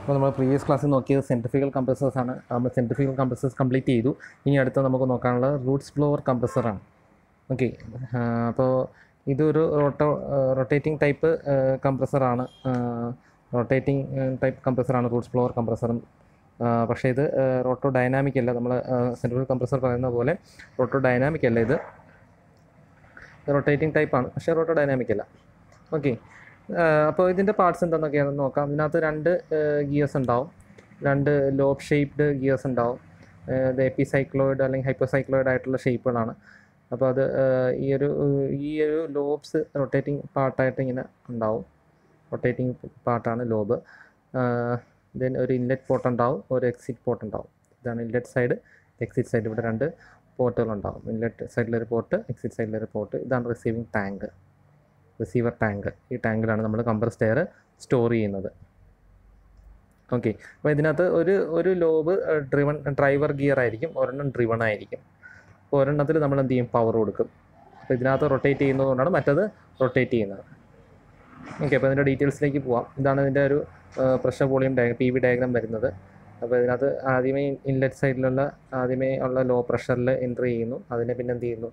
അപ്പോൾ നമ്മൾ പ്രീവിയസ് ക്ലാസ്സിൽ നോക്കിയത് സെൻട്രിഫിക്കൽ കംപ്രസേഴ്സ് ആണ് നമ്മൾ സെൻട്രിഫിക്കൽ കംപ്രസേഴ്സ് കംപ്ലീറ്റ് ചെയ്തു ഇനി അടുത്ത നമുക്ക് നോക്കാനുള്ളത് റൂട്ട്സ് ബ്ലോവർ കംപ്രസറാണ് ഓക്കെ അപ്പോൾ ഇതൊരു റോട്ടോ റൊട്ടേറ്റിംഗ് ടൈപ്പ് കംപ്രസറാണ് റൊട്ടേറ്റിംഗ് ടൈപ്പ് കംപ്രസറാണ് റൂട്ട്സ് ബ്ലോവർ കംപ്രസറും പക്ഷേ ഇത് റോട്ടോ ഡൈനാമിക് അല്ല നമ്മൾ സെൻട്രിഫിക്കൽ കംപ്രസർ പറയുന്ന പോലെ റോട്ടോ ഡൈനാമിക് അല്ല ഇത് റൊട്ടേറ്റിംഗ് ടൈപ്പാണ് പക്ഷേ റോട്ടോ ഡൈനാമിക് അല്ല ഓക്കെ അപ്പോൾ ഇതിൻ്റെ പാർട്സ് എന്താണെന്നൊക്കെയാണെന്ന് നോക്കാം ഇതിനകത്ത് രണ്ട് ഗിയേഴ്സ് ഉണ്ടാവും രണ്ട് ലോബ് ഷേപ്ഡ് ഗിയേഴ്സ് ഉണ്ടാവും ഇത് എപ്പി സൈക്ലോയിഡ് അല്ലെങ്കിൽ ഹൈപ്പോസൈക്ലോയിഡ് ആയിട്ടുള്ള ഷേപ്പുകളാണ് അപ്പോൾ അത് ഈ ഒരു ഈ ഒരു ലോബ്സ് റൊട്ടേറ്റിംഗ് പാർട്ടായിട്ട് ഇങ്ങനെ ഉണ്ടാവും റൊട്ടേറ്റിംഗ് പാർട്ടാണ് ലോബ് ദെൻ ഒരു ഇൻലെറ്റ് പോർട്ട് ഉണ്ടാവും ഒരു എക്സിറ്റ് പോർട്ട് ഉണ്ടാവും ഇതാണ് ഇൻലെറ്റ് സൈഡ് എക്സിറ്റ് സൈഡ് ഇവിടെ രണ്ട് പോർട്ടുകളുണ്ടാവും ഇൻലെറ്റ് സൈഡിലൊരു പോർട്ട് എക്സിറ്റ് സൈഡിലൊരു പോർട്ട് ഇതാണ് റിസീവിങ് ടാങ്ക് റിസീവർ ടാങ്ക് ഈ ടാങ്കിലാണ് നമ്മൾ കംപ്രസ്ഡ് എയർ സ്റ്റോർ ചെയ്യുന്നത് ഓക്കെ അപ്പോൾ ഇതിനകത്ത് ഒരു ഒരു ലോബ് ഡ്രിവൺ ഡ്രൈവർ ഗിയർ ആയിരിക്കും ഒരെണ്ണം ഡ്രിവൺ ആയിരിക്കും അപ്പോൾ ഒരെണ്ണത്തിൽ നമ്മൾ എന്ത് ചെയ്യും പവർ കൊടുക്കും അപ്പോൾ ഇതിനകത്ത് റൊട്ടേറ്റ് ചെയ്യുന്നതുകൊണ്ടാണ് മറ്റത് റൊട്ടേറ്റ് ചെയ്യുന്നത് ഓക്കെ അപ്പോൾ ഇതിൻ്റെ ഡീറ്റെയിൽസിലേക്ക് പോവാം ഇതാണ് ഇതിൻ്റെ ഒരു പ്രഷർ വോളിയം ഡയ പി വി ഡയഗ്രാം വരുന്നത് അപ്പോൾ ഇതിനകത്ത് ആദ്യമേ ഇൻലെറ്റ് സൈഡിലുള്ള ആദ്യമേ ഉള്ള ലോ പ്രഷറിൽ എൻട്രി ചെയ്യുന്നു അതിനെ പിന്നെ എന്ത് ചെയ്യുന്നു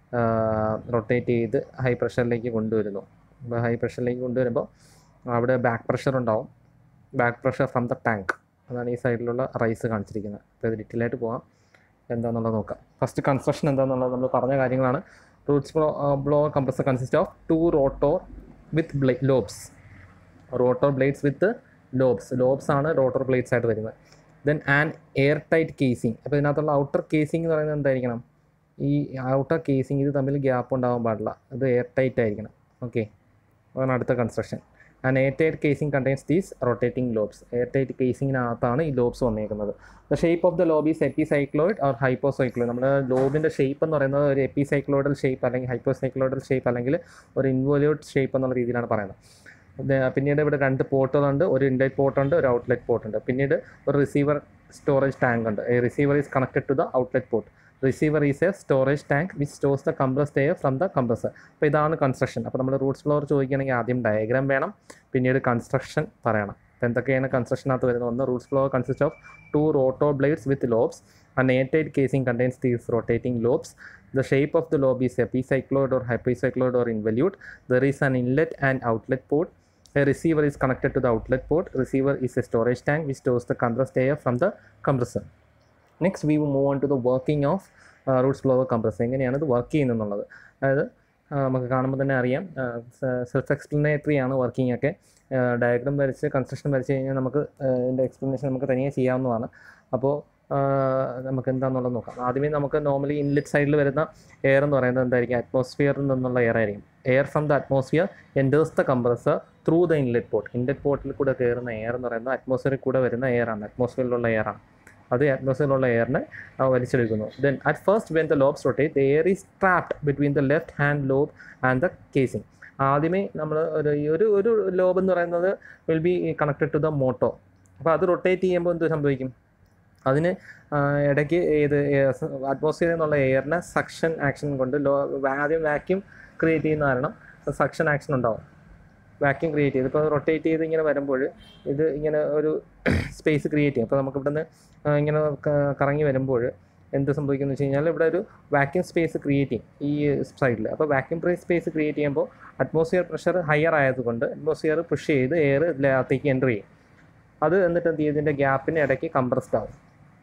റൊട്ടേറ്റ് ചെയ്ത് ഹൈ പ്രഷറിലേക്ക് കൊണ്ടുവരുന്നു അപ്പോൾ ഹൈ പ്രഷറിലേക്ക് കൊണ്ടുവരുമ്പോൾ അവിടെ ബാക്ക് പ്രഷർ ഉണ്ടാവും back pressure from the tank അതാണ് ഈ സൈഡിലുള്ള റൈസ് കാണിച്ചിരിക്കുന്നത് അപ്പോൾ ഇത് ഡീറ്റെയിൽ ആയിട്ട് പോകാം എന്താണെന്നുള്ളത് നോക്കാം ഫസ്റ്റ് കൺസ്ട്രക്ഷൻ എന്താണെന്നുള്ളത് നമ്മൾ പറഞ്ഞ കാര്യങ്ങളാണ് roots blow blow compressor consist of two rotor with ബ്ലേ lobes rotor blades with lobes lobes ആണ് റോട്ടോർ ബ്ലേഡ്സ് ആയിട്ട് വരുന്നത് then and air tight casing അപ്പോൾ ഇതിനകത്തുള്ള ഔട്ടർ കേസിംഗ് എന്ന് പറയുന്നത് എന്തായിരിക്കണം ഈ ഔട്ടർ കേസിങ് ഇത് തമ്മിൽ ഗ്യാപ്പ് ഉണ്ടാകാൻ പാടില്ല അത് എയർ ടൈറ്റ് ആയിരിക്കണം ഓക്കെ അതാണ് അടുത്ത construction and air tight casing contains these rotating lobes air tight കേസിങ്ങിനകത്താണ് ഈ ലോബ്സ് വന്നേക്കുന്നത് the shape of the lobe is epicycloid or hypocycloid നമ്മുടെ ലോബിൻ്റെ ഷേപ്പ് എന്ന് പറയുന്നത് ഒരു എപ്പിസൈക്ലോയിഡൽ ഷേപ്പ് അല്ലെങ്കിൽ ഹൈപ്പോസൈക്ലോയിഡൽ ഷേപ്പ് അല്ലെങ്കിൽ ഒരു ഇൻവോല്യൂട്ട് ഷേപ്പ് എന്നുള്ള രീതിയിലാണ് പറയുന്നത് പിന്നീട് ഇവിടെ രണ്ട് പോർട്ടുകളുണ്ട് ഒരു ഇൻലെറ്റ് പോർട്ടുണ്ട് ഒരു ഔട്ട്ലെറ്റ് പോർട്ടുണ്ട് പിന്നീട് ഒരു റിസീവർ സ്റ്റോറേജ് ടാങ്ക് ഉണ്ട് ഈ receiver is connected to the outlet port receiver is a storage tank which stores the compressed air from the compressor അപ്പോൾ ഇതാണ് കൺസ്ട്രക്ഷൻ അപ്പോൾ നമ്മൾ റൂട്ട്സ് ഫ്ലോർ ചോദിക്കുകയാണെങ്കിൽ ആദ്യം ഡയഗ്രാം വേണം പിന്നീട് കൺസ്ട്രക്ഷൻ പറയണം അപ്പോൾ എന്തൊക്കെയാണ് കൺസ്ട്രക്ഷനകത്ത് വരുന്നത് ഒന്ന് roots blower consist of two rotor blades with lobes and airtight casing contains these rotating lobes The shape of the lobe is epicycloid or hypocycloid or involute. There is an inlet and outlet port. A receiver is connected to the outlet port. Receiver is a storage tank which stores the compressed air from the compressor. Next, we will move on to the working of uh, roots blower compressor. എങ്ങനെയാണ് ഇത് work ചെയ്യുന്നതെന്നുള്ളത് അതായത് നമുക്ക് കാണുമ്പോൾ തന്നെ അറിയാം self explanatory ആണ് working ഒക്കെ diagram വരച്ച് കൺസ്ട്രക്ഷൻ വരച്ച് കഴിഞ്ഞാൽ നമുക്ക് ഇതിൻ്റെ എക്സ്പ്ലനേഷൻ നമുക്ക് തനിയെ ചെയ്യാവുന്നതാണ് അപ്പോൾ നമുക്ക് എന്താണെന്നുള്ളത് നോക്കാം ആദ്യമേ നമുക്ക് നോർമലി ഇൻലെറ്റ് സൈഡിൽ വരുന്ന എയർ എന്ന് പറയുന്നത് എന്തായിരിക്കും അറ്റ്മോസ്ഫിയറിൽ നിന്നുള്ള എയർ ആയിരിക്കും air from the atmosphere enters the compressor through the inlet port inlet പോർട്ടിൽ കൂടെ കയറുന്ന എയർ എന്ന് പറയുന്നത് അറ്റ്മോസ്ഫിയറിൽ കൂടെ വരുന്ന എയർ ആണ് അറ്റ്മോസ്ഫിയറിലുള്ള എയർ ആണ് അത് അറ്റ്മോസ്ഫിയറിലുള്ള എയറിനെ വലിച്ചെടുക്കുന്നു then at first when the lobes rotate the air is trapped between the left hand lobe and the casing ആദ്യമേ നമ്മൾ ഒരു ഒരു ഒരു ലോബ് എന്ന് പറയുന്നത് will be connected to the motor അപ്പോൾ അത് റൊട്ടേറ്റ് ചെയ്യുമ്പോൾ എന്ത് സംഭവിക്കും അതിന് ഇടയ്ക്ക് ഏത് അറ്റ്മോസ്ഫിയറിൽ നിന്നുള്ള എയറിനെ സക്ഷൻ ആക്ഷൻ കൊണ്ട് ലോ ആദ്യം വാക്യൂം ക്രിയേറ്റ് ചെയ്യുന്ന കാരണം സക്ഷൻ ആക്ഷൻ ഉണ്ടാവും വാക്യൂം ക്രിയേറ്റ് ചെയ്ത് ഇപ്പോൾ റൊട്ടേറ്റ് ചെയ്ത് ഇങ്ങനെ വരുമ്പോൾ ഇത് ഇങ്ങനെ ഒരു സ്പേസ് ക്രിയേറ്റ് ചെയ്യും അപ്പോൾ നമുക്ക് ഇവിടുന്ന് ഇങ്ങനെ കറങ്ങി വരുമ്പോൾ എന്ത് സംഭവിക്കുന്നു വെച്ച് കഴിഞ്ഞാൽ ഇവിടെ ഒരു വാക്യൂം സ്പേസ് ക്രിയേറ്റ് ചെയ്യും ഈ സൈഡിൽ അപ്പോൾ വാക്യൂം സ്പേസ് ക്രിയേറ്റ് ചെയ്യുമ്പോൾ അറ്റ്മോസ്ഫിയർ പ്രഷർ ഹയർ ആയതുകൊണ്ട് അറ്റ്മോസ്ഫിയർ പുഷ് ചെയ്ത് എയർ ഇതിനകത്തേക്ക് എൻ്റർ ചെയ്യും അത് എന്നിട്ട് എന്ത് ചെയ്യും ഇതിൻ്റെ ഗ്യാപ്പിന് ഇടയ്ക്ക് കംപ്രസ്ഡ് ആവും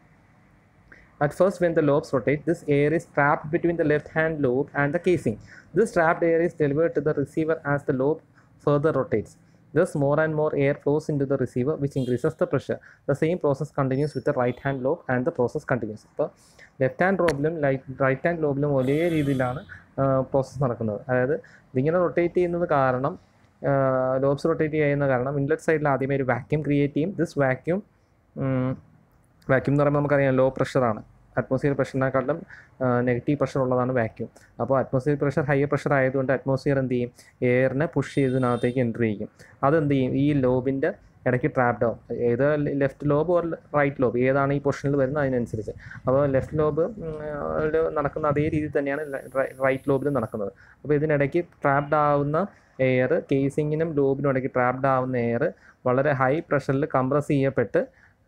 At first, when the lobes rotate, this air is trapped between the left hand lobe and the casing. This trapped air is delivered to the receiver as the lobe further rotates. Thus, more and more air flows into the receiver, which increases the pressure. The same process continues with the right hand lobe, and the process continues. അപ്പോൾ left hand ലോബിലും right hand ലോബിലും ഒരേ രീതിയിലാണ് process നടക്കുന്നത് അതായത് ഇതിങ്ങനെ rotate ചെയ്യുന്നത് കാരണം ലോബ്സ് റൊട്ടേറ്റ് ചെയ്യുന്ന കാരണം ഇൻലെറ്റ് സൈഡിൽ ആദ്യമേ ഒരു വാക്യൂം ക്രിയേറ്റ് ചെയ്യും ദിസ് വാക്യൂം വാക്യൂം എന്ന് പറയുമ്പോൾ നമുക്കറിയാം ലോ പ്രഷറാണ് അറ്റ്മോസ്ഫിയർ പ്രഷറിനെക്കാളും നെഗറ്റീവ് പ്രഷർ ഉള്ളതാണ് വാക്യൂം അപ്പോൾ അറ്റ്മോസ്ഫിയർ പ്രഷർ ഹയർ പ്രഷർ ആയതുകൊണ്ട് അറ്റ്മോസ്ഫിയർ എന്ത് ചെയ്യും എയറിനെ പുഷ് ചെയ്തതിനകത്തേക്ക് എൻട്രി ചെയ്യും അതെന്ത് ചെയ്യും ഈ ലോബിൻ്റെ ഇടയ്ക്ക് ട്രാപ്ഡ് ആവും ഏത് left lobe or right lobe ഏതാണ് ഈ പൊസിഷനിൽ വരുന്നത് അതിനനുസരിച്ച് അപ്പോൾ ലെഫ്റ്റ് ലോബ് നടക്കുന്ന അതേ രീതിയിൽ തന്നെയാണ് റൈറ്റ് ലോബിൽ നടക്കുന്നത് അപ്പോൾ ഇതിനിടയ്ക്ക് ട്രാപ്ഡ് ആവുന്ന എയർ കേസിങ്ങിനും ലോബിനും ഇടയ്ക്ക് ട്രാപ്ഡ് ആവുന്ന എയർ വളരെ ഹൈ പ്രഷറിൽ കംപ്രസ് ചെയ്യപ്പെട്ട്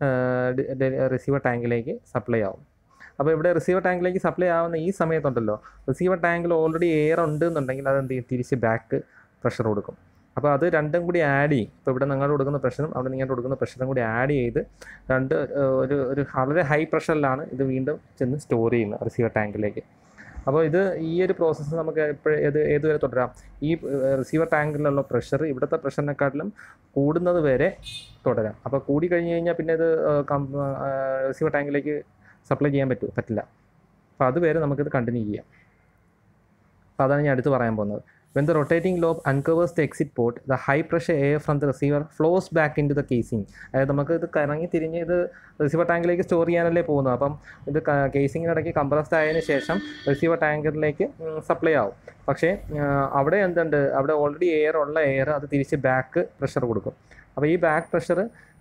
റിസീവർ ടാങ്കിലേക്ക് സപ്ലൈ ആവും അപ്പോൾ ഇവിടെ റിസീവർ ടാങ്കിലേക്ക് സപ്ലൈ ആവുന്ന ഈ സമയത്തുണ്ടല്ലോ റിസീവർ ടാങ്കിൽ ഓൾറെഡി എയർ ഉണ്ട് എന്നുണ്ടെങ്കിൽ അത് എന്ത് ചെയ്യും തിരിച്ച് ബാക്ക് പ്രഷർ കൊടുക്കും അപ്പോൾ അത് രണ്ടും കൂടി ആഡ് ചെയ്യും ഇപ്പോൾ ഇവിടെ നിങ്ങൾ കൊടുക്കുന്ന പ്രഷറും അവിടെ നിങ്ങൾ കൊടുക്കുന്ന പ്രഷറും കൂടി ആഡ് ചെയ്ത് രണ്ട് ഏഹ്, ഒരു ഒരു വളരെ ഹൈ പ്രഷറിലാണ് ഇത് വീണ്ടും ചെന്ന് സ്റ്റോർ ചെയ്യുന്നത് റിസീവർ ടാങ്കിലേക്ക് അപ്പോൾ ഇത് ഈ ഒരു പ്രോസസ്സ് നമുക്ക് എപ്പോഴും ഏത് ഏതുവരെ തുടരാം ഈ റിസീവർ ടാങ്കിലുള്ള പ്രഷർ ഇവിടുത്തെ പ്രഷറിനെക്കാട്ടിലും കൂടുന്നത് വരെ തുടരാം അപ്പോൾ കൂടി കഴിഞ്ഞ് കഴിഞ്ഞാൽ പിന്നെ ഇത് റിസീവർ ടാങ്കിലേക്ക് സപ്ലൈ ചെയ്യാൻ പറ്റും പറ്റില്ല അപ്പോൾ അതുവരെ നമുക്കിത് കണ്ടിന്യൂ ചെയ്യാം അപ്പോൾ അതാണ് ഞാൻ അടുത്ത് പറയാൻ പോകുന്നത് when the rotating lobe uncovers the exit port the high pressure air from the receiver flows back into the casing അതായത് നമുക്ക് ഇത് കറങ്ങി തിരിഞ്ഞ് ഇത് റിസീവർ ടാങ്കിലേക്ക് സ്റ്റോർ ചെയ്യാനല്ലേ പോകുന്നത് അപ്പം ഇത് കേസിങ്ങിനിടയ്ക്ക് കംപ്രസ്ഡ് ആയതിനു ശേഷം റിസീവർ ടാങ്കറിലേക്ക് സപ്ലൈ ആവും പക്ഷേ ആ, അവിടെ എന്തുണ്ട് അവിടെ ഓൾറെഡി എയർ ഉള്ള എയർ അത് തിരിച്ച് ബാക്ക് പ്രഷർ കൊടുക്കും അപ്പോൾ ഈ back pressure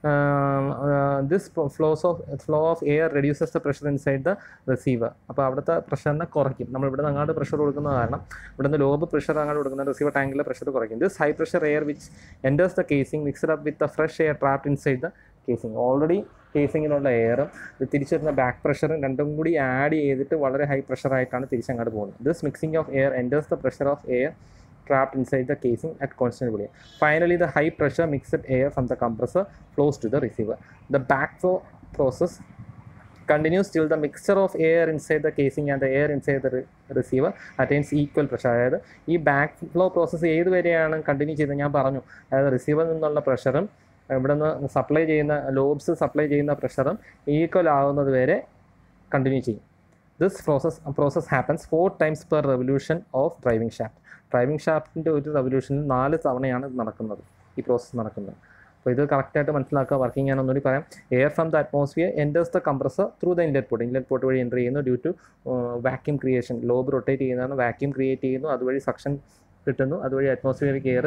this flows of flow of air reduces the pressure inside the receiver അപ്പോൾ അവിടുത്തെ പ്രഷറിനെ കുറയ്ക്കും നമ്മൾ ഇവിടെ നിന്ന് അങ്ങോട്ട് പ്രഷർ കൊടുക്കുന്ന കാരണം ഇവിടെ നിന്ന് ലോബ് പ്രഷർ അങ്ങോട്ട് കൊടുക്കുന്ന റിസീവർ ടാങ്കിലെ പ്രഷർ കുറയ്ക്കും this high pressure air which enters the casing mixed up with the fresh air trapped inside the casing already കേസിങ്ങിലുള്ള എയറും ഇത് തിരിച്ചു വരുന്ന ബാക്ക് പ്രഷറും രണ്ടും കൂടി ആഡ് ചെയ്തിട്ട് വളരെ ഹൈ പ്രഷറായിട്ടാണ് തിരിച്ചങ്ങോട്ട് പോകുന്നത് this mixing of air enters the pressure of air trapped inside the casing at constant volume. Finally, the high pressure mixed air from the compressor flows to the receiver. The backflow process continues till the mixture of air inside the casing and the air inside the re- receiver attains equal pressure അതായത് ഈ back flow process ഏത് വരെയാണ് continue ചെയ്തത് ഞാൻ പറഞ്ഞു അതായത് റിസീവറിൽ നിന്നുള്ള പ്രഷറും ഇവിടെ നിന്ന് സപ്ലൈ ചെയ്യുന്ന ലോബ്സ് സപ്ലൈ ചെയ്യുന്ന പ്രഷറും ഈക്വൽ ആവുന്നത് വരെ കണ്ടിന്യൂ ചെയ്യും this process process happens four times per revolution of driving shaft driving ഷാഫ്റ്റിൻ്റെ ഒരു റെവല്യൂഷനിൽ നാല് തവണയാണ് ഇത് നടക്കുന്നത് ഈ പ്രോസസ്സ് നടക്കുന്നത് അപ്പോൾ ഇത് കറക്റ്റായിട്ട് മനസ്സിലാക്കുക വർക്കിംഗ് ഞാൻ ഒന്നുകൂടി പറയാം air from the atmosphere enters the compressor through the inlet port inlet port വഴി എൻ്റർ ചെയ്യുന്നു due to vacuum creation lobe rotate ചെയ്യുന്നതാണ് വാക്യൂം ക്രിയേറ്റ് ചെയ്യുന്നു അതുവഴി സക്ഷൻ കിട്ടുന്നു അതുവഴി അറ്റ്മോസ്ഫിയറിക് എയർ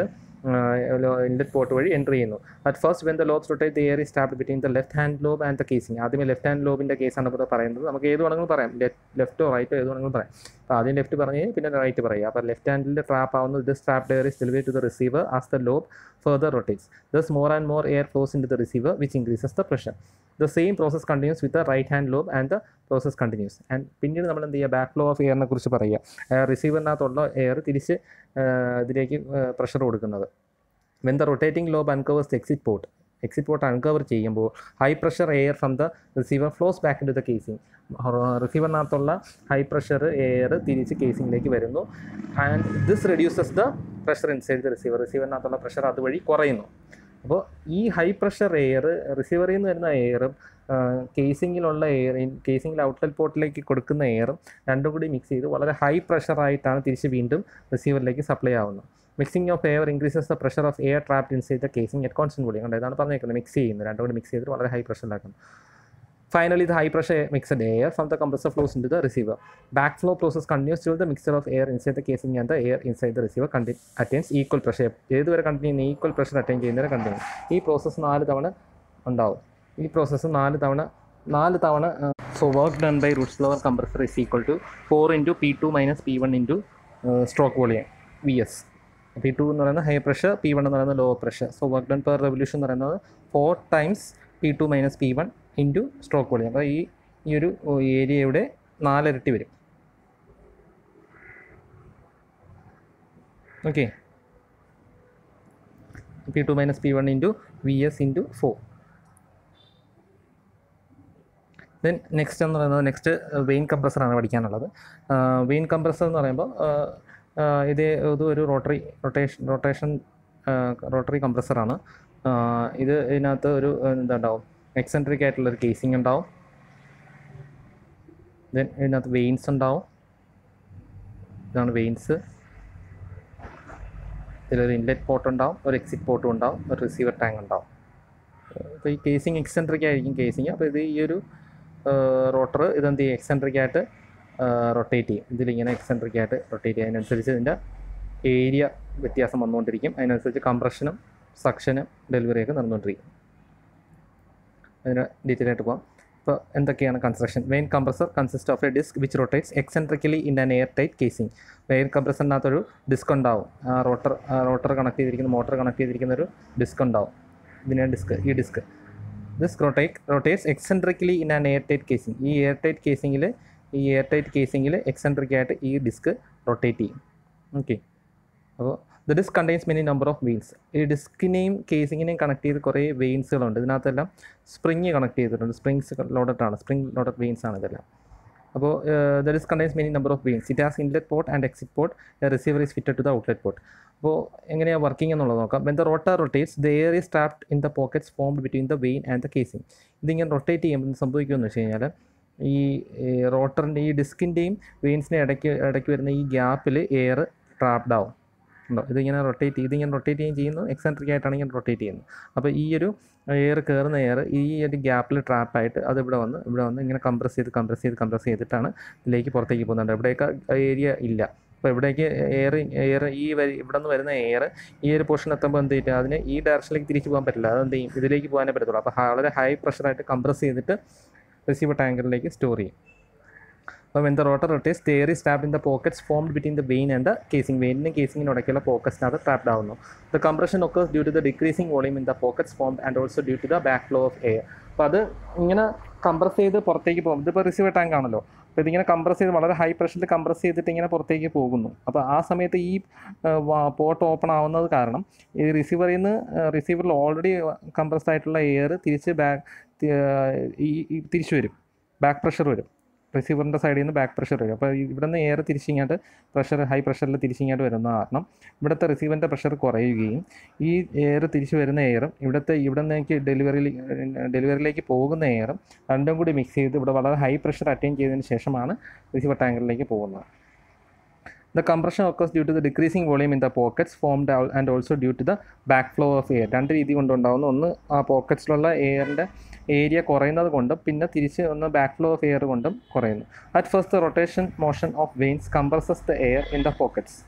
ഇൻലെറ്റ് പോർട്ട് വഴി എൻ്റർ ചെയ്യുന്നു at first when the lobes rotate the air start between the left hand lobe and the casing ആദ്യമേ left hand ലോബിൻ്റെ കേസാണ് ഇവിടെ പറയുന്നത് നമുക്ക് ഏത് വേണമെങ്കിലും പറയാം ലെഫ്റ്റോ റൈറ്റോ ഏത് വേണമെങ്കിലും പറയാം അപ്പോൾ ആദ്യം ലെഫ്റ്റ് പറഞ്ഞ് പിന്നെ റൈറ്റ് പറയുക അപ്പോൾ ലെഫ്റ്റ് ഹാൻഡിൽ ട്രാപ്പ് ആവുന്നത് this trap air is delivery to the receiver as the lobe further rotates thus more and more air flows into the receiver which increases the pressure the same process continues with the right hand lobe and the process continues and പിന്നീട് നമ്മൾ എന്ത് ചെയ്യുക back flow of എയറിനെ കുറിച്ച് പറയുക റിസീവറിനകത്തുള്ള air തിരിച്ച് ആ, ഇതിലേക്ക് pressure കൊടുക്കുന്നത് when the rotating lobe uncovers exit port exit port uncover ചെയ്യുമ്പോൾ high pressure air from the receiver flows back into the casing റിസീവറിനകത്തുള്ള ഹൈ പ്രഷർ എയർ തിരിച്ച് കേസിംഗിലേക്ക് വരുന്നു and this reduces the pressure inside the receiver റിസീവറിനകത്തുള്ള pressure അതുവഴി കുറയുന്നു അപ്പോൾ ഈ ഹൈ പ്രഷർ എയർ റിസീവറിൽ നിന്ന് വരുന്ന എയറും കേസിങ്ങിലുള്ള എയർ കേസിങ്ങിൽ ഔട്ട്ലെറ്റ് പോർട്ടിലേക്ക് കൊടുക്കുന്ന എയറും രണ്ടും കൂടി മിക്സ് ചെയ്ത് വളരെ ഹൈ പ്രഷറായിട്ടാണ് തിരിച്ച് വീണ്ടും റിസീവറിലേക്ക് സപ്ലൈ ആവുന്നത് mixing of air increases the pressure of air trapped inside the casing at constant volume കണ്ടോ ഇതാണ് പറഞ്ഞേക്കുന്നത് മിക്സ് ചെയ്യുന്നത് രണ്ടും കൂടി മിക്സ് ചെയ്തിട്ട് വളരെ ഹൈ പ്രഷറിലാക്കുന്നു Finally, the high pressure mixed air from the compressor flows into the receiver. Backflow process continues till the mixture of air inside the casing and the air inside the receiver conti- attains equal pressure. ഏതുവരെ continue ചെയ്യുന്ന equal pressure attain ചെയ്യുന്നവരെ continue ഈ process നാല് തവണ ഉണ്ടാവും ഈ process നാല് തവണ നാല് തവണ so work done by Roots blower compressor is equal to four into P two minus P one into stroke volume V S P two എന്ന് പറയുന്നത് ഹൈ പ്രഷർ പി വൺ എന്ന് പറയുന്നത് low pressure so work done per revolution എന്ന് പറയുന്നത് four times P two minus P one into stroke volume അപ്പോൾ ഈ ഈ ഒരു ഏരിയയുടെ നാലിരട്ടി വരും okay P two minus P one into V S into four then next എന്ന് പറയുന്നത് നെക്സ്റ്റ് വെയിൻ കംപ്രസറാണ് പഠിക്കാനുള്ളത് വെയിൻ കംപ്രസർ എന്ന് പറയുമ്പോൾ ഇത് ഇത് ഒരു റോട്ടറി റൊട്ടേഷൻ റൊട്ടേഷൻ റോട്ടറി കംപ്രസറാണ് ഇത് ഇതിനകത്ത് ഒരു എന്താണ്ടാവും എക്സെൻട്രിക് ആയിട്ടുള്ളൊരു കേസിംഗ് ഉണ്ടാവും ദെൻ ഇതിനകത്ത് വെയിൻസ് ഉണ്ടാവും ഇതാണ് വെയിൻസ് ഇതിലൊരു ഇൻലെറ്റ് പോർട്ട് ഉണ്ടാവും ഒരു എക്സിറ്റ് പോർട്ടും ഉണ്ടാവും ഒരു റിസീവർ ടാങ്ക് ഉണ്ടാവും അപ്പോൾ ഈ കേസിങ് എക്സെൻട്രിക് ആയിരിക്കും കേസിങ് അപ്പോൾ ഇത് ഈ ഒരു റോട്ടർ ഇതെന്ത് ചെയ്യും എക്സെൻട്രിക് ആയിട്ട് റൊട്ടേറ്റ് ചെയ്യും ഇതിലിങ്ങനെ എക്സെൻട്രിക് ആയിട്ട് റൊട്ടേറ്റ് ചെയ്യും അതിനനുസരിച്ച് ഇതിൻ്റെ ഏരിയ വ്യത്യാസം വന്നുകൊണ്ടിരിക്കും അതിനനുസരിച്ച് കംപ്രഷനും സക്ഷനും ഡെലിവറിയൊക്കെ നടന്നുകൊണ്ടിരിക്കും അതിന് ഡീറ്റെയിൽ ആയിട്ട് പോകാം ഇപ്പോൾ എന്തൊക്കെയാണ് construction vane compressor consist of a disc which rotates eccentrically in an air tight casing vane കംപ്രസറിനകത്തൊരു ഡിസ്ക് ഉണ്ടാവും റോട്ടർ റോട്ടർ കണക്ട് ചെയ്തിരിക്കുന്ന മോട്ടർ കണക്ട് ചെയ്തിരിക്കുന്ന ഒരു ഡിസ്ക് ഉണ്ടാവും ഇതിനെ ഡിസ്ക് ഈ disc this rotate rotates eccentrically in an air tight casing ഈ air tight കേസിങ്ങിൽ ഈ എയർ ടൈറ്റ് കേസിങ്ങിൽ എക്സെൻട്രിക് ആയിട്ട് ഈ ഡിസ്ക് റൊട്ടേറ്റ് ചെയ്യും ഓക്കെ അപ്പോൾ the disc contains many number of vanes ഈ ഡിസ്കിനെയും കേസിങ്ങിനെയും കണക്ട് ചെയ്ത് കുറേ വെയിൻസുകളുണ്ട് ഇതിനകത്തെല്ലാം സ്പ്രിങ് കണക്ട് ചെയ്തിട്ടുണ്ട് സ്പ്രിങ്സ് ലോഡഡ് ആണ് സ്പ്രിങ് ലോഡഡ് വെയിൻസ് ആണ് ഇതെല്ലാം അപ്പോൾ the disc contains many number of vanes it has inlet port and exit port receiver is fitted to the outlet port അപ്പോൾ എങ്ങനെയാണ് വർക്കിംഗ് എന്നുള്ളത് നോക്കാം when the rotor rotates the air is trapped in the pockets formed between the vane and the casing ഇതിങ്ങനെ rotate ചെയ്യുമ്പോൾ എന്ത് സംഭവിക്കുമെന്ന് വെച്ച് കഴിഞ്ഞാൽ ഈ റോട്ടറിൻ്റെ ഈ ഡിസ്കിൻ്റെയും വെയിൻസിൻ്റെ ഇടയ്ക്ക് ഇടയ്ക്ക് വരുന്ന ഈ ഗ്യാപ്പിൽ എയർ ട്രാപ്ഡ് ആവും ഉണ്ടോ ഇതിങ്ങനെ റൊട്ടേറ്റ് ഇതിങ്ങനെ റൊട്ടേറ്റ് ചെയ്യുകയും ചെയ്യുന്നു എക്സെൻട്രിക് ആയിട്ടാണ് ഇങ്ങനെ റൊട്ടേറ്റ് ചെയ്യുന്നത് അപ്പോൾ ഈ ഒരു എയർ കയറുന്ന എയർ ഈ ഒരു ഗ്യാപ്പിൽ ട്രാപ്പായിട്ട് അത് ഇവിടെ വന്ന് ഇവിടെ വന്ന് ഇങ്ങനെ കംപ്രസ് ചെയ്ത് കംപ്രസ് ചെയ്ത് കംപ്രസ് ചെയ്തിട്ടാണ് ഇതിലേക്ക് പുറത്തേക്ക് പോകുന്നുണ്ട് ഇവിടേക്ക് ഏരിയ ഇല്ല അപ്പോൾ ഇവിടേക്ക് എയർ എയർ ഈ വരി ഇവിടെ നിന്ന് വരുന്ന എയർ ഈ ഒരു പോർഷൻ എത്തുമ്പോൾ എന്ത് ചെയ്യും അതിന് ഈ ഡയറക്ഷനിലേക്ക് തിരിച്ചു പോകാൻ പറ്റില്ല അത് എന്ത് ചെയ്യും ഇതിലേക്ക് പോകാനേ പറ്റത്തുള്ളൂ അപ്പോൾ വളരെ ഹൈ പ്രഷറായിട്ട് കംപ്രസ് ചെയ്തിട്ട് റിസീവർ ടാങ്കറിലേക്ക് സ്റ്റോർ ചെയ്യും അപ്പോൾ when the rotor rotates the air is trapped in the pockets formed between the vane and the casing വെയിനും കേസിങ്ങിനും ഇടയ്ക്കുള്ള പോക്കറ്റ്സിനകത്ത് ട്രാപ്ഡ് ആവുന്നു the compression occurs due to the decreasing volume in the pockets formed and also due to the back flow of air അപ്പോൾ അത് ഇങ്ങനെ compress ചെയ്ത് പുറത്തേക്ക് പോകും ഇതിപ്പോൾ റിസീവർ ടാങ്ക് ആണല്ലോ അപ്പോൾ ഇതിങ്ങനെ കംപ്രസ് ചെയ്ത് വളരെ ഹൈ പ്രഷറിൽ കംപ്രസ് ചെയ്തിട്ട് ഇങ്ങനെ പുറത്തേക്ക് പോകുന്നു അപ്പോൾ ആ സമയത്ത് ഈ പോർട്ട് ഓപ്പൺ ആവുന്നത് കാരണം ഈ റിസീവറിൽ നിന്ന് റിസീവറിൽ ഓൾറെഡി കംപ്രസ്ഡ് ആയിട്ടുള്ള എയർ തിരിച്ച് ബാക്ക് ഈ ഈ തിരിച്ചു വരും ബാക്ക് പ്രഷർ വരും റിസീവറിൻ്റെ സൈഡിൽ നിന്ന് ബാക്ക് പ്രഷർ വരും അപ്പോൾ ഇവിടെ നിന്ന് എയർ തിരിച്ചിങ്ങോട്ട് പ്രഷർ ഹൈ പ്രഷറിൽ തിരിച്ചിങ്ങോട്ട് വരുന്ന കാരണം ഇവിടുത്തെ റിസീവറിൻ്റെ പ്രഷർ കുറയുകയും ഈ എയർ തിരിച്ചു വരുന്ന എയറും ഇവിടുത്തെ ഇവിടെ നിന്നേക്ക് ഡെലിവറിയിൽ ഡെലിവറിയിലേക്ക് പോകുന്ന എയറും രണ്ടും കൂടി മിക്സ് ചെയ്ത് ഇവിടെ വളരെ ഹൈ പ്രഷർ അറ്റൈൻ ചെയ്തതിന് ശേഷമാണ് റിസീവർ ടാങ്കറിലേക്ക് പോകുന്നത് the compression occurs due to the decreasing volume in the pockets formed and also due to the back flow of air രണ്ട് രീതി കൊണ്ടുണ്ടാവുന്നു ഒന്ന് ആ പോക്കറ്റ്സിലുള്ള എയറിൻ്റെ ഏരിയ കുറയുന്നത് കൊണ്ടും പിന്നെ തിരിച്ച് ഒന്ന് ബാക്ക് ഫ്ലോ ഓഫ് എയർ കൊണ്ടും കുറയുന്നു at first the rotation motion of vanes compresses the air in the pockets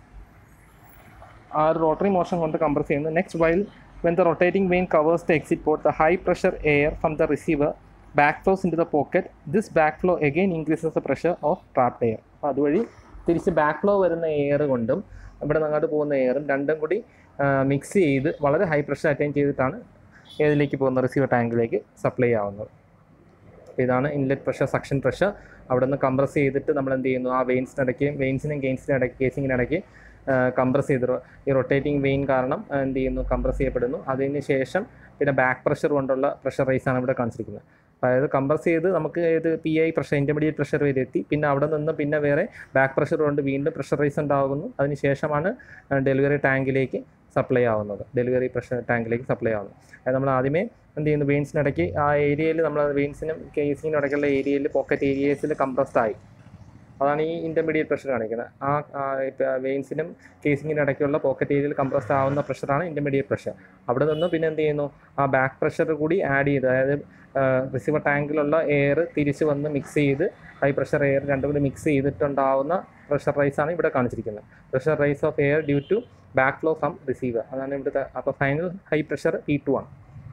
ആ ഒരു റോട്ടറി മോഷൻ കൊണ്ട് കംപ്രസ് ചെയ്യുന്നു next while when the rotating vane covers the exit port the high pressure air from the receiver back flows into the pocket this back flow again increases the pressure of trapped air അപ്പോൾ അതുവഴി തിരിച്ച് back flow വരുന്ന air കൊണ്ടും ഇവിടെ നിന്ന് അങ്ങോട്ട് പോകുന്ന എയറും രണ്ടും കൂടി മിക്സ് ചെയ്ത് വളരെ ഹൈ പ്രഷർ അറ്റൈൻ ചെയ്തിട്ടാണ് ഏതിലേക്ക് പോകുന്ന റിസീവർ ടാങ്കിലേക്ക് സപ്ലൈ ആവുന്നത് അപ്പോൾ ഇതാണ് ഇൻലെറ്റ് പ്രഷർ സക്ഷൻ പ്രഷർ അവിടെ നിന്ന് കംപ്രസ് ചെയ്തിട്ട് നമ്മൾ എന്ത് ചെയ്യുന്നു ആ വെയിൻസിനിടയ്ക്ക് വെയിൻസിനും ഗെയിൻസിനും ഇടയ്ക്ക് കേസിങ്ങിനിടയ്ക്ക് കംപ്രസ് ചെയ്ത് റൊ- ഈ റൊട്ടേറ്റിംഗ് വെയിൻ കാരണം ആ, എന്ത് ചെയ്യുന്നു കംപ്രസ് ചെയ്യപ്പെടുന്നു അതിന് ശേഷം പിന്നെ ബാക്ക് പ്രഷർ കൊണ്ടുള്ള പ്രഷർ റൈസ് ആണ് ഇവിടെ കാണിച്ചിരിക്കുന്നത് അതായത് കംപ്രസ് ചെയ്ത് നമുക്ക് ഏത് P I pressure intermediate pressure വരെ എത്തി പിന്നെ അവിടെ നിന്ന് പിന്നെ വേറെ ബാക്ക് പ്രഷർ കൊണ്ട് വീണ്ടും പ്രഷർ റൈസ് ഉണ്ടാകുന്നു അതിന് ശേഷമാണ് ഡെലിവറി ടാങ്കിലേക്ക് സപ്ലൈ ആവുന്നത് ഡെലിവറി പ്രഷർ ടാങ്കിലേക്ക് സപ്ലൈ ആവുന്നത് അത് നമ്മൾ ആദ്യമേ എന്ത് ചെയ്യുന്നു വെയിൻസിനിടയ്ക്ക് ആ ഏരിയയിൽ നമ്മൾ വെയിൻസിനും കേസിനും ഇടയ്ക്കുള്ള ഏരിയയിൽ പോക്കറ്റ് ഏരിയസിൽ കംപ്രസ്ഡ് ആയി അതാണ് ഈ ഇൻ്റർമീഡിയറ്റ് പ്രഷർ കാണിക്കുന്നത് ആ വെയിൻസിനും കേസിങ്ങിനും ഇടയ്ക്കുള്ള പോക്കറ്റ് ഏരിയയിൽ കംപ്രസ്ഡ് ആവുന്ന പ്രഷറാണ് ഇൻ്റർമീഡിയറ്റ് പ്രഷർ അവിടെ നിന്ന് പിന്നെ എന്ത് ചെയ്യുന്നു ആ ബാക്ക് പ്രഷർ കൂടി ആഡ് ചെയ്ത് അതായത് റിസീവർ ടാങ്കിലുള്ള എയർ തിരിച്ച് വന്ന് മിക്സ് ചെയ്ത് ഹൈ പ്രഷർ എയർ രണ്ടും കൂടി മിക്സ് ചെയ്തിട്ടുണ്ടാവുന്ന പ്രഷർ റൈസ് ആണ് ഇവിടെ കാണിച്ചിരിക്കുന്നത് pressure rise of air due to back flow from receiver അതാണ് ഇവിടുത്തെ അപ്പോൾ final high pressure P two ആണ്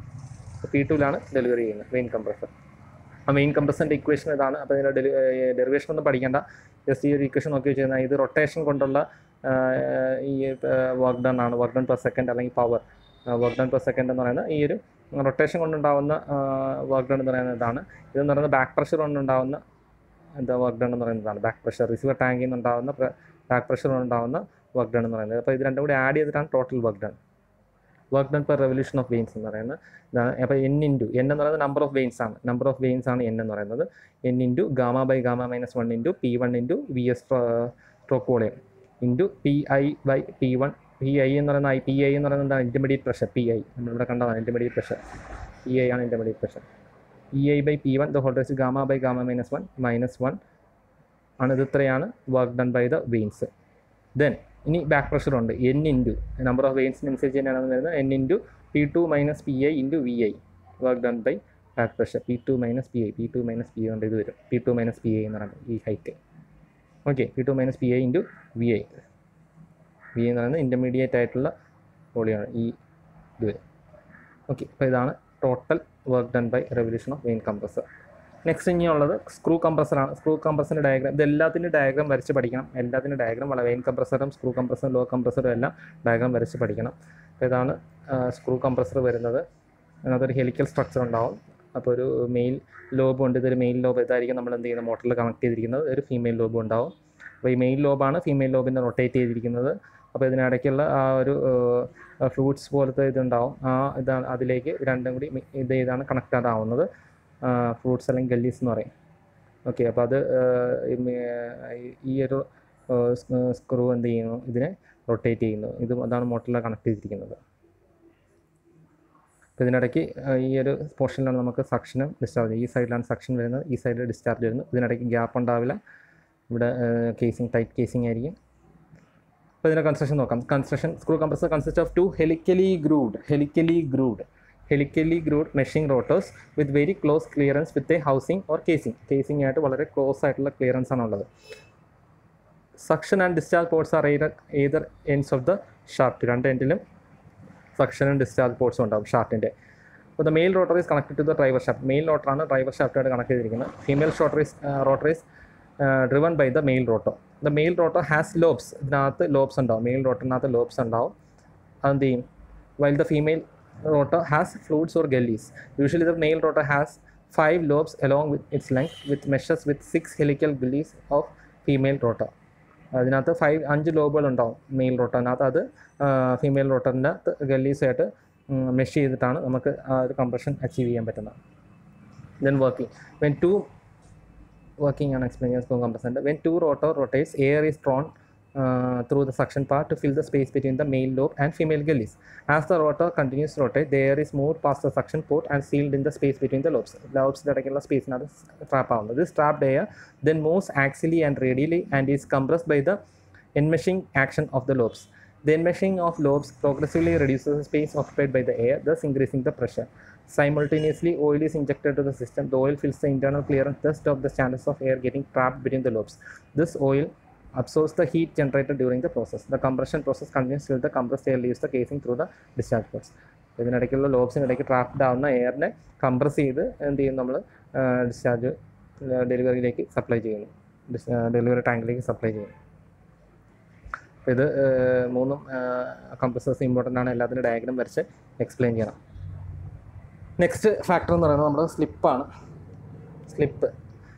പി ടുവിലാണ് ഡെലിവറി ചെയ്യുന്നത് വെയിൻ കംപ്രസർ ആ മെയിൻ കംപ്രസറിൻ്റെ ഇക്വേഷൻ ഇതാണ് അപ്പോൾ ഇതിൻ്റെ ഡെലി ഡെറിവേഷൻ ഒന്നും പഠിക്കേണ്ട ജസ്റ്റ് ഈ ഒരു ഇക്വേഷൻ നോക്കി വെച്ച് കഴിഞ്ഞാൽ ഇത് റൊട്ടേഷൻ കൊണ്ടുള്ള ആ, ഈ വർക്ക് ഡൺ ആണ് വർക്ക് ഡൺ പെർ സെക്കൻഡ് അല്ലെങ്കിൽ power work done per second എന്ന് പറയുന്നത് ഈ ഒരു റൊട്ടേഷൻ കൊണ്ടുണ്ടാവുന്ന വർക്ക് ഡൺ എന്ന് പറയുന്നത് ഇതാണ് ഇതെന്ന് പറയുന്നത് ബാക്ക് പ്രഷർ കൊണ്ടുണ്ടാവുന്ന എന്താ വർക്ക് ഡൺ എന്ന് പറയുന്നതാണ് ബാക്ക് പ്രഷർ റിസീവർ ടാങ്കിൽ നിന്നുണ്ടാവുന്ന ബാക്ക് പ്രഷർ കൊണ്ടുണ്ടാവുന്ന വർക്ക് ഡൺ എന്ന് പറയുന്നത് അപ്പോൾ ഇത് രണ്ടും കൂടി ആഡ് ചെയ്തിട്ടാണ് total work done work done per revolution of vanes എന്ന് പറയുന്നത് ഇതാണ് അപ്പോൾ എൻ ഇൻറ്റു എൻ എന്ന് പറയുന്നത് നമ്പർ ഓഫ് വെയിൻസ് ആണ് നമ്പർ ഓഫ് വെയിൻസ് ആണ് എൻ എന്ന് പറയുന്നത് N into gamma by gamma minus one into P one into V S stroke volume into P I by P one P I എന്ന് പറയുന്ന I P I എന്ന് പറയുന്നത് എന്താണ് intermediate pressure P I നമ്മളിവിടെ കണ്ടതാണ് intermediate pressure P I ആണ് intermediate pressure P I by P one the whole raise gamma by gamma minus one minus one ആണ് ഇത് ഇത്രയാണ് work done by the vanes then ഇനി back pressure ഉണ്ട് N into number of വെയിൻസിനനുസരിച്ച് തന്നെയാണ് വരുന്നത് N into P two minus P I into V I work done by back pressure P two minus P I P two minus P I കൊണ്ട് ഇത് വരും P two minus P I എന്ന് പറയുന്നത് ഈ height okay P two minus P I into V I V എന്ന് പറയുന്നത് intermediate ആയിട്ടുള്ള വോളിയാണ് ഈ ഇത് വരും ഓക്കെ അപ്പോൾ ഇതാണ് total work done by revolution of vane compressor next ഇനിയുള്ളത് സ്ക്രൂ കംപ്രസറാണ് സ്ക്രൂ കംപ്രസറിൻ്റെ ഡയഗ്രാം ഇത് എല്ലാത്തിൻ്റെ ഡയഗ്രാം വരച്ച് പഠിക്കണം എല്ലാത്തിൻ്റെ ഡയഗ്രാം വളരെ വെയിൻ കംപ്രസറും സ്ക്രൂ കംപ്രസറും ലോ കംപ്രസറും എല്ലാം ഡയഗ്രാം വരച്ച് പഠിക്കണം അപ്പോൾ ഇതാണ് സ്ക്രൂ കംപ്രസർ വരുന്നത് അതിനകത്തൊരു ഹെലിക്കൽ സ്ട്രക്ചർ ഉണ്ടാവും അപ്പോൾ ഒരു മെയിൽ ലോബ് ഉണ്ട് ഇതൊരു മെയിൽ ലോബ് ഇതായിരിക്കും നമ്മൾ എന്ത് ചെയ്യുന്നത് മോട്ടറിൽ കണക്ട് ചെയ്തിരിക്കുന്നത് ഒരു ഫീമെയിൽ ലോബ് ഉണ്ടാവും അപ്പോൾ ഈ മെയിൽ ലോബാണ് ഫീമെയിൽ ലോബിനെ റൊട്ടേറ്റ് ചെയ്തിരിക്കുന്നത് അപ്പോൾ ഇതിനിടയ്ക്കുള്ള ആ ഒരു ഫ്രൂട്ട്സ് പോലത്തെ ഇതുണ്ടാവും ആ ഇതാണ് അതിലേക്ക് രണ്ടും കൂടി മി- ഇത് ഇതാണ് കണക്റ്റഡ് ആവുന്നത് ഫ്രൂട്ട്സ് അല്ലെങ്കിൽ ഗല്ലീസ് എന്ന് പറയും ഓക്കെ അപ്പോൾ അത് ആ, ഈ മി- ഈ ഒരു സ്ക്രൂ എന്ത് ചെയ്യുന്നു ഇതിനെ റൊട്ടേറ്റ് ചെയ്യുന്നു ഇത് അതാണ് മോട്ടറിൽ കണക്ട് ചെയ്തിരിക്കുന്നത് അപ്പോൾ ഇതിനിടയ്ക്ക് ആ, ഈ ഒരു പോർഷനിലാണ് നമുക്ക് സക്ഷനും ഡിസ്ചാർജ് ഈ സൈഡിലാണ് സക്ഷൻ വരുന്നത് ഈ സൈഡിൽ ഡിസ്ചാർജ് വരുന്നത് ഇതിനിടയ്ക്ക് ഗ്യാപ്പ് ഉണ്ടാവില്ല ഇവിടെ കേസിങ് ടൈറ്റ് കേസിങ് ആയിരിക്കും അപ്പോൾ ഇതിൻ്റെ കൺസ്ട്രക്ഷൻ നോക്കാം construction screw compressor consist of two helically grooved helically grooved helically grooved meshing rotors with very close clearance with a housing or casing casing ആയിട്ട് വളരെ ക്ലോസ് ആയിട്ടുള്ള ക്ലിയറൻസ് ആണുള്ളത് suction and discharge ports are either either ends of the shaft രണ്ട് എൻഡിലും suction and discharge പോർട്സും ഉണ്ടാവും ഷാഫ്റ്റിൻ്റെ അപ്പോൾ the male rotor is connected to the driver shaft male റോട്ടറാണ് ഡ്രൈവർ ഷാഫ്റ്റായിട്ട് കണക്ട് ചെയ്തിരിക്കുന്നത് female shorter is rotor is driven by the male rotor the male rotor has lobes ഇതിനകത്ത് ലോബ്സ് ഉണ്ടാവും male റോട്ടറിനകത്ത് ലോബ്സ് ഉണ്ടാവും അതെന്ത് ചെയ്യും while the female rotor has fluids or gullies. Usually the male rotor has five lobes along with its length with meshes with six helical gullies of female rotor. അതിനകത്ത് five അഞ്ച് ലോബുകൾ ഉണ്ടാവും male റോട്ടറിനകത്ത് അത് female റോട്ടറിൻ്റെ ഗല്ലീസായിട്ട് mesh ചെയ്തിട്ടാണ് നമുക്ക് ആ ഒരു compression achieve ചെയ്യാൻ പറ്റുന്നത് then working when to working on experience for compressor. When two rotor rotates, air is drawn uh, through the suction part to fill the space between the male lobe and female gillies. As the rotor continues to rotate, the air is moved past the suction port and sealed in the space between the lobes. Lobes ഇടയ്ക്കുള്ള സ്പേസിനകത്ത് trap ആവുന്നത് this trapped air then moves axially and radially and is compressed by the enmeshing action of the lobes. The enmeshing of lobes progressively reduces the space occupied by the air, thus increasing the pressure. Simultaneously, oil is injected to the system. The oil fills the internal clearance, thus stops the chances of air getting trapped between the lobes. This oil absorbs the heat generated during the process. The compression process continues till the compressed air leaves the casing through the discharge ports. ഇതിനിടയ്ക്കുള്ള ലോബ്സിനിടയ്ക്ക് trapped ആവുന്ന എയറിനെ compress ചെയ്ത് എന്ത് ചെയ്യും നമ്മൾ discharge ഡെലിവറിയിലേക്ക് supply ചെയ്യുന്നു ഡെലിവറി ടാങ്കിലേക്ക് സപ്ലൈ ചെയ്യുന്നു അപ്പോൾ ഇത് ഏഹ്, മൂന്നും കംപ്രസേഴ്സ് ഇമ്പോർട്ടൻ്റ് ആണ് എല്ലാത്തിൻ്റെ ഡയഗ്രാം വരച്ച് എക്സ്പ്ലെയിൻ ചെയ്യണം നെക്സ്റ്റ് ഫാക്ടർ എന്ന് പറയുന്നത് നമ്മുടെ സ്ലിപ്പാണ് സ്ലിപ്പ്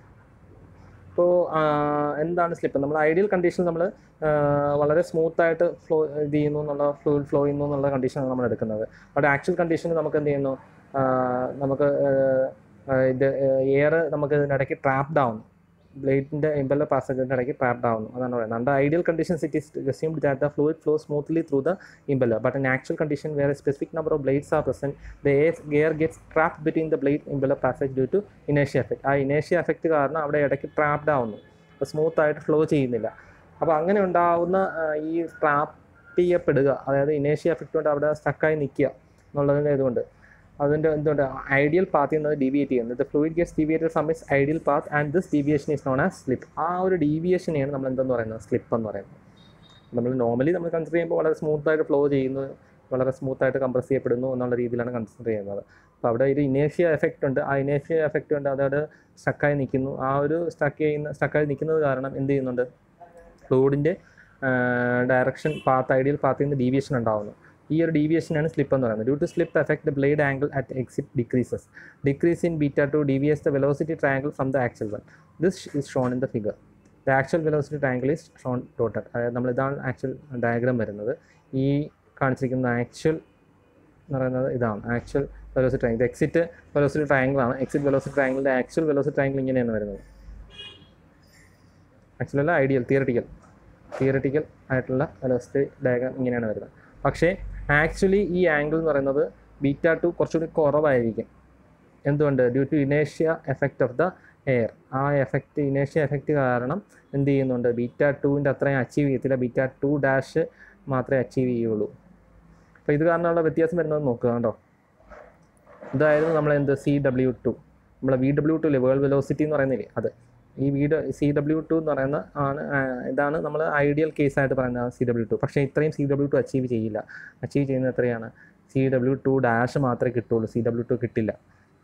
ഇപ്പോൾ എന്താണ് സ്ലിപ്പ് നമ്മൾ ഐഡിയൽ കണ്ടീഷനിൽ നമ്മൾ വളരെ സ്മൂത്തായിട്ട് ഫ്ലോ ഇത് ചെയ്യുന്നു എന്നുള്ള ഫ്ലൂയിഡ് ഫ്ലോ ചെയ്യുന്നു എന്നുള്ള കണ്ടീഷനാണ് നമ്മൾ എടുക്കുന്നത് അവിടെ ആക്ച്വൽ കണ്ടീഷനിൽ നമുക്ക് എന്ത് ചെയ്യുന്നു ആ, നമുക്ക് ആ, ഇത് എയർ നമുക്ക് ഇതിനിടയ്ക്ക് ട്രാപ്ഡ് ആവുന്നു ബ്ലേഡിൻ്റെ ഇമ്പലർ പാസേജിൻ്റെ ഇടയ്ക്ക് ട്രാപ്ഡ് ആവുന്നു അതാണ് പറയുന്നത് under ideal conditions it is assumed that the fluid flows smoothly through the impeller but in actual condition where a specific number of blades are present the air, air gets trapped between the blade impeller passage due to inertia effect ആ inertia effect കാരണം അവിടെ ഇടയ്ക്ക് trapped ആവുന്നു അപ്പോൾ smooth ആയിട്ട് flow ചെയ്യുന്നില്ല അപ്പോൾ അങ്ങനെ ഉണ്ടാവുന്ന ആ, ഈ ട്രാപ്പ് ചെയ്യപ്പെടുക അതായത് ഇനേഷ്യ എഫക്റ്റ് കൊണ്ട് അവിടെ സ്റ്റക്കായി നിൽക്കുക എന്നുള്ളതിൻ്റെ ഇതുകൊണ്ട് അതിൻ്റെ എന്തുകൊണ്ട് ഐഡിയൽ പാത്തിൽ നിന്ന് ഡീവിയേറ്റ് ചെയ്യുന്നത് the fluid gets deviated from its ideal path and this deviation is known as slip ആ ഒരു ഡീവിയേഷനെയാണ് നമ്മൾ എന്തെന്ന് പറയുന്നത് സ്ലിപ്പ് എന്ന് പറയുന്നത് നമ്മൾ നോർമലി നമ്മൾ കൺസിഡർ ചെയ്യുമ്പോൾ വളരെ സ്മൂത്തായിട്ട് ഫ്ലോ ചെയ്യുന്നു വളരെ സ്മൂത്തായിട്ട് കംപ്രസ് ചെയ്യപ്പെടുന്നു എന്നുള്ള രീതിയിലാണ് കൺസിഡർ ചെയ്യുന്നത് അപ്പോൾ അവിടെ ഒരു ഇനേഷ്യ എഫക്റ്റ് ഉണ്ട് ആ ഇനേഷ്യ എഫക്റ്റ് കൊണ്ട് അതായത് സ്റ്റക്കായി നിൽക്കുന്നു ആ ഒരു സ്റ്റക്ക് ചെയ്യുന്ന സ്റ്റക്കായി നിൽക്കുന്നത് കാരണം എന്ത് ചെയ്യുന്നുണ്ട് ഫ്ലൂയിഡിൻ്റെ ഡയറക്ഷൻ പാത്ത് ഐഡിയൽ പാത്തിൽ നിന്ന് ഡീവിയേഷൻ ഉണ്ടാകുന്നു ഈ ഒരു ഡീവിയേഷനാണ് സ്ലിപ്പ് എന്ന് പറയുന്നത് due to slip effect the blade angle at exit decreases decrease in beta two deviates the velocity triangle from the actual one this is shown in the figure the actual velocity triangle is shown dotted അതായത് നമ്മൾ ഇതാണ് actual diagram വരുന്നത് ഈ കാണിച്ചിരിക്കുന്ന actual എന്ന് പറയുന്നത് ഇതാണ് actual velocity triangle ഇത് എക്സിറ്റ് വെലോസിറ്റി ട്രയാങ്കിൾ ആണ് എക്സിറ്റ് വെലോസിറ്റി ട്രയാങ്കിളിൻ്റെ ആക്ച്വൽ വെലോസിറ്റി ട്രയാങ്കിൾ ഇങ്ങനെയാണ് വരുന്നത് ആക്ച്വൽ അല്ല ഐഡിയൽ തിയറട്ടിക്കൽ തിയറട്ടിക്കൽ ആയിട്ടുള്ള വെലോസിറ്റി ഡയഗ്രാം ഇങ്ങനെയാണ് വരുന്നത് പക്ഷേ ആക്ച്വലി ഈ ആംഗിൾ എന്ന് പറയുന്നത് ബീറ്റ ടു കുറച്ചുകൂടി കുറവായിരിക്കും എന്തുകൊണ്ട് ഡ്യൂ ടു ഇനേഷ്യ എഫക്റ്റ് ഓഫ് ദ എയർ ആ എഫക്റ്റ് ഇനേഷ്യ എഫക്റ്റ് കാരണം എന്ത് ചെയ്യുന്നുണ്ട് ബീറ്റ ടുവിൻ്റെ അത്രയും അച്ചീവ് ചെയ്യത്തില്ല ബീറ്റ ടു ഡാഷ് മാത്രമേ അച്ചീവ് ചെയ്യുള്ളൂ അപ്പോൾ ഇത് കാരണമുള്ള വ്യത്യാസം വരുന്നത് നോക്കുക കേട്ടോ ഇതായിരുന്നു നമ്മൾ എന്ത് സി ഡബ്ല്യു ടു നമ്മളെ വി ഡബ്ല്യു ടു ഇല്ലേ വേൾഡ് വെലോസിറ്റി എന്ന് പറയുന്നില്ലേ അത് ഈ വി സി ഡബ്ല്യു ടു എന്ന് പറയുന്ന ആണ് ആ, ഇതാണ് നമ്മൾ ഐഡിയൽ കേസായിട്ട് പറയുന്നത് സി ഡബ്ല്യു ടു പക്ഷേ ഇത്രയും സി ഡബ്ല്യു ടു അച്ചീവ് ചെയ്യില്ല അച്ചീവ് ചെയ്യുന്നത് എത്രയാണ് സി ഡബ്ല്യു ടു ഡാഷ് മാത്രമേ കിട്ടുള്ളൂ സി ഡബ്ല്യു ടു കിട്ടില്ല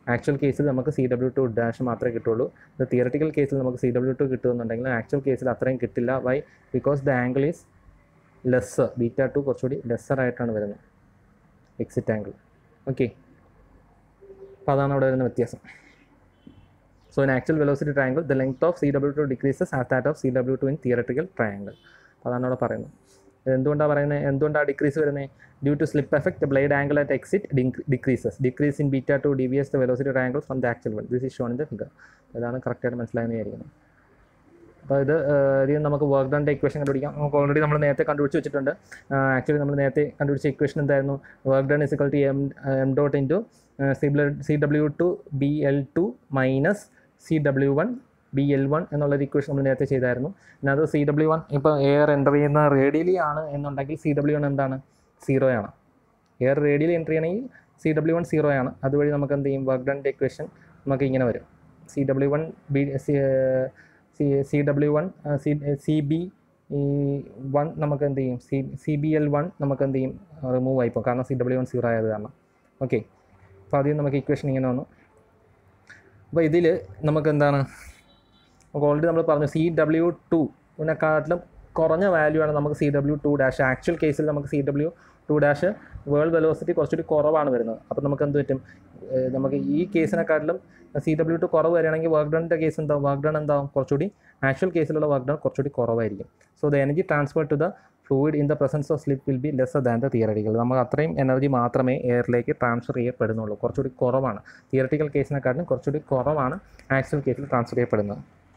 ആക്ച്വൽ കേസിൽ നമുക്ക് സി ഡബ്ല്യു ടു ഡാഷ് മാത്രമേ കിട്ടുള്ളൂ ഇത് തിയറട്ടിക്കൽ കേസിൽ നമുക്ക് സി ഡബ്ല്യു ടു കിട്ടുമെന്നുണ്ടെങ്കിൽ ആക്ച്വൽ കേസിൽ അത്രയും കിട്ടില്ല why because the angle is lesser beta two കുറച്ചുകൂടി ലെസ്സർ ആയിട്ടാണ് വരുന്നത് എക്സിറ്റ് ആംഗിൾ ഓക്കെ അപ്പോൾ അതാണ് അവിടെ വരുന്ന വ്യത്യാസം so in actual velocity triangle the length of C W two decreases as that of C W two in theoretical triangle അതാണ് അവിടെ പറയുന്നത് എന്തുകൊണ്ടാണ് പറയുന്നത് എന്തുകൊണ്ടാണ് ഡിക്രീസ് വരുന്നത് due to slip effect blade angle at exit decreases decrease in beta two deviates the velocity triangle from the actual one this is shown in the figure ഇതാണ് കറക്റ്റായിട്ട് മനസ്സിലായെന്ന് വിചാരിക്കുന്നത് അപ്പോൾ ഇത് ഇത് നമുക്ക് വർക്ക് ഡൺ ഇക്വേഷൻ കണ്ടുപിടിക്കാം നമുക്ക് ഓൾറെഡി നമ്മൾ നേരത്തെ കണ്ടുപിടിച്ച് വെച്ചിട്ടുണ്ട് ആക്ച്വലി നമ്മൾ നേരത്തെ കണ്ടുപിടിച്ച ഇക്വേഷൻ എന്തായിരുന്നു work done is equal to M M dot into C W two B L two minus C W one B L one എന്നുള്ളൊരു ഇക്വേഷൻ നമ്മൾ നേരത്തെ ചെയ്തായിരുന്നു അതിനകത്ത് സി ഡബ്ല്യു വൺ ഇപ്പോൾ എയർ എൻ്റർ ചെയ്യുന്ന റേഡിയലി ആണ് എന്നുണ്ടെങ്കിൽ സി ഡബ്ല്യു വൺ എന്താണ് സീറോ ആണ് എയർ റേഡിയലി എൻ്റർ ചെയ്യണമെങ്കിൽ സി ഡബ്ല്യു വൺ സീറോ ആണ് അതുവഴി നമുക്ക് എന്ത് ചെയ്യും വർക്ക് ഡൺ ഇക്വേഷൻ നമുക്ക് ഇങ്ങനെ വരും C W one B C C W one C C B one നമുക്ക് എന്ത് ചെയ്യും C C B L one നമുക്ക് എന്ത് ചെയ്യും റിമൂവ് ആയിപ്പോൾ കാരണം സി ഡബ്ല്യു വൺ സീറോ ആയത് കാരണം ഓക്കെ അപ്പോൾ ആദ്യം നമുക്ക് ഇക്വേഷൻ ഇങ്ങനെ വന്നു അപ്പോൾ ഇതിൽ നമുക്ക് എന്താണ് നമുക്ക് ഓൾറെഡി നമ്മൾ പറഞ്ഞു സി ഡബ്ല്യു ടു ഇതിനെക്കാട്ടിലും കുറഞ്ഞ വാല്യൂ ആണ് നമുക്ക് C W two dash actual കേസിൽ നമുക്ക് C W two dash whirl velocity കുറച്ചുകൂടി കുറവാണ് വരുന്നത് അപ്പോൾ നമുക്ക് എന്ത് പറ്റും ഏഹ് നമുക്ക് ഈ കേസിനെക്കാട്ടിലും സി ഡബ്ല്യു ടു കുറവ് വരികയാണെങ്കിൽ വർക്ക് ഡണിൻ്റെ കേസ് എന്താവും വർക്ക് ഡൺ എന്താവും കുറച്ചുകൂടി ആക്ച്വൽ കേസിലുള്ള വർക്ക് ഡൺ കുറച്ചുകൂടി കുറവായിരിക്കും so the energy transfer to the fluid in the presence of slip will be lesser than the theoretical നമുക്ക് അത്രയും എനർജി മാത്രമേ എയറിലേക്ക് ട്രാൻസ്ഫർ ചെയ്യപ്പെടുന്നുള്ളൂ കുറച്ചുകൂടി കുറവാണ് തിയററ്റിക്കൽ കേസിനെക്കാട്ടിലും കുറച്ചുകൂടി കുറവാണ് ആക്ച്വൽ കേസിൽ ട്രാൻസ്ഫർ ചെയ്യപ്പെടുന്നത്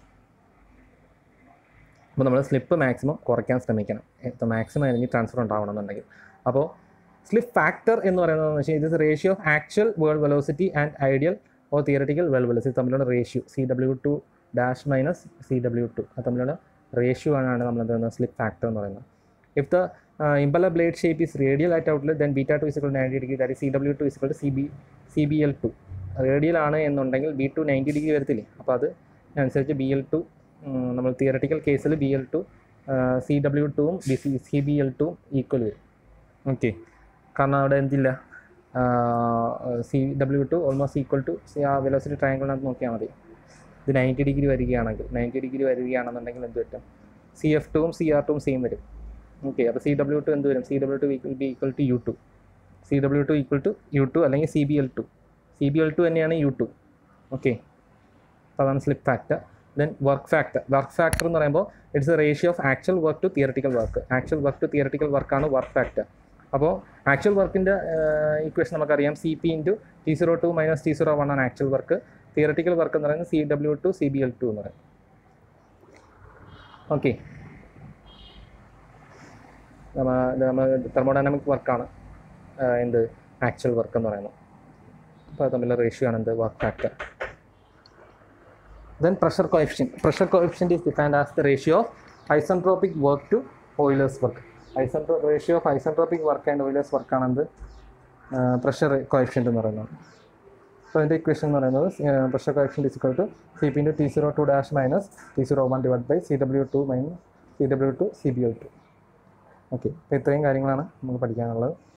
അപ്പോൾ നമ്മൾ സ്ലിപ്പ് മാക്സിമം കുറയ്ക്കാൻ ശ്രമിക്കണം മാക്സിമം എനർജി ട്രാൻസ്ഫർ ഉണ്ടാവണമെന്നുണ്ടെങ്കിൽ അപ്പോൾ സ്ലിപ്പ് ഫാക്ടർ എന്ന് പറയുന്നത് വെച്ചാൽ ഇത് ratio of actual whirl velocity and ideal or theoretical whirl velocity തമ്മിലുള്ള ratio C W two dash minus C W two അത് തമ്മിലുള്ള റേഷ്യോ ആണ് നമ്മൾ എന്ത് സ്ലിപ്പ് ഫാക്ടർ എന്ന് പറയുന്നത് if the impeller blade shape is radial at outlet then beta two is equal ninety degree that C W two is equal C B C B L two radial ആണ് എന്നുണ്ടെങ്കിൽ B to ninety degree വരത്തില്ലേ അപ്പോൾ അത് അനുസരിച്ച് B L two നമ്മൾ theoretical കേസിൽ B L two C W ടുവും B C C B L ടുവും ഈക്വൽ വരും ഓക്കെ കാരണം അവിടെ എന്തില്ല C W two almost equal to ആ വെലോസിറ്റി ട്രയാങ്കിളിനകത്ത് നോക്കിയാൽ മതി ഇത് നയൻറ്റി ഡിഗ്രി വരികയാണെങ്കിൽ നയൻറ്റി ഡിഗ്രി വരികയാണെന്നുണ്ടെങ്കിൽ എന്ത് പറ്റും സി എഫ് ടുവും സി ആർ ടുവും സെയിം വരും ഓക്കെ അപ്പോൾ സി ഡബ്ല്യു ടു എന്ത് വരും C W two equal be equal to U two C W two equal to U two അല്ലെങ്കിൽ C B L two C B L two തന്നെയാണ് U two okay അതാണ് slip factor then work factor work factor എന്ന് പറയുമ്പോൾ it's a ratio of actual work to theoretical work actual work to theoretical വർക്കാണ് work factor അപ്പോൾ actual വർക്കിൻ്റെ equation നമുക്കറിയാം C P into T zero two minus T zero one ആണ് actual work theoretical work എന്ന് പറയുന്നത് C W two C B L two എന്ന് പറയും okay നമ്മൾ തെർമോഡൈനാമിക് വർക്കാണ് എന്ത് ആക്ച്വൽ വർക്ക് എന്ന് പറയുന്നത് അപ്പോൾ അത് തമ്മിലുള്ള റേഷ്യോ ആണ് എന്ത് work factor then pressure coefficient pressure coefficient is defined as the ratio of isentropic work to Euler's work isentro ratio of isentropic work and Euler's work ആണെന്ത് പ്രഷർ കോഎഫിഷ്യൻ്റ് എന്ന് പറയുന്നത് അപ്പോൾ അതിൻ്റെ ഇക്വേഷൻ എന്ന് പറയുന്നത് pressure coefficient is equal to C P into T zero two dash minus T zero one divide by C W two minus C W two C B L two okay അപ്പോൾ ഇത്രയും കാര്യങ്ങളാണ് നമുക്ക് പഠിക്കാനുള്ളത്